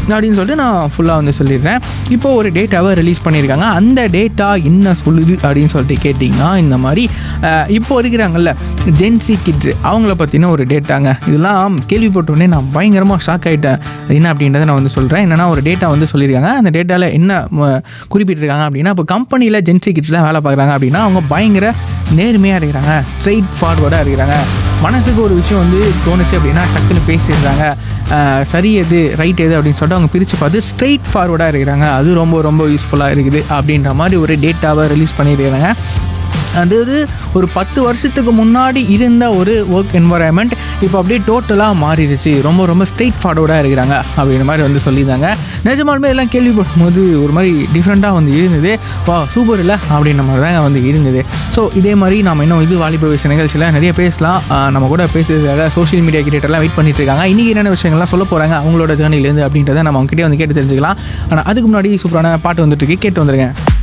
அப்படின்னு சொல்லிட்டு நான் ஃபுல்லாக வந்து சொல்லிடுறேன் இப்போ ஒரு டேட்டாவை ரிலீஸ் பண்ணியிருக்காங்க அந்த டேட்டா என்ன சொல்லுது அப்படின்னு சொல்லிட்டு கேட்டிங்கன்னா இந்த மாதிரி அஹ், இப்போ இருக்கிறாங்கல்ல ஜென்சி கிட்ஸு அவங்கள பற்றின ஒரு டேட்டாங்க இதெல்லாம் கேள்விப்பட்டோடனே நான் பயங்கரமாக ஷாக் ஆகிட்டேன் அது என்ன அப்படின்றத நான் வந்து சொல்கிறேன் என்னென்னா ஒரு டேட்டா வந்து சொல்லியிருக்காங்க அந்த டேட்டாவில் என்ன ம, குறிப்பிட்டிருக்காங்க அப்படின்னா இப்போ கம்பெனியில் ஜென்சி கிட்ஸ்லாம் வேலை பார்க்குறாங்க அப்படின்னா அவங்க பயங்கர நேர்மையாக இருக்கிறாங்க ஸ்ட்ரெயிட் ஃபார்வர்டாக இருக்கிறாங்க மனசுக்கு ஒரு விஷயம் வந்து தோணுச்சு அப்படின்னா டக்குன்னு பேசிடுறாங்க அஹ், சரி எது ரைட் எது அப்படின்னு சொல்லிட்டு அவங்க பிரித்து பார்த்து ஸ்ட்ரெயிட் ஃபார்வர்டாக இருக்கிறாங்க அது ரொம்ப ரொம்ப யூஸ்ஃபுல்லாக இருக்குது அப்படின்ற மாதிரி ஒரு டேட்டாவை ரிலீஸ் பண்ணியிருக்காங்க அதாவது ஒரு பத்து வருஷத்துக்கு முன்னாடி இருந்த ஒரு ஒர்க் என்வரான்மெண்ட் இப்போ அப்படியே டோட்டலாக மாறிடுச்சு ரொம்ப ரொம்ப ஸ்ட்ரெயிட் ஃபார்வர்டாக இருக்கிறாங்க அப்படின்ற மாதிரி வந்து சொல்லியிருந்தாங்க நிஜமாலுமே எல்லாம் கேள்விப்படும் போது ஒரு மாதிரி டிஃப்ரெண்ட்டாக வந்து இருந்தது வா சூப்பர் இல்லை அப்படின்ற மாதிரி தாங்க வந்து இருந்தது ஸோ இதே மாதிரி நம்ம இன்னும் இது வாலிப வயசு நிகழ்ச்சியில் நிறைய பேசலாம் ஆஹ் நம்ம கூட பேசுறதுக்காக சோஷியல் மீடியா கிரியேட்டர்லாம் வெயிட் பண்ணிட்டு இருக்காங்க இன்றைக்கி என்னென்ன விஷயங்கள்லாம் சொல்ல போகிறாங்க அவங்களோட ஜேர்னிலேருந்து அப்படின்றத நம்ம அவங்க கிட்டே வந்து கேட்டு தெரிஞ்சுக்கலாம் ஆனால் அதுக்கு முன்னாடி சூப்பரான பாட்டு வந்துட்டு இருக்கு கேட்டு வந்துருங்க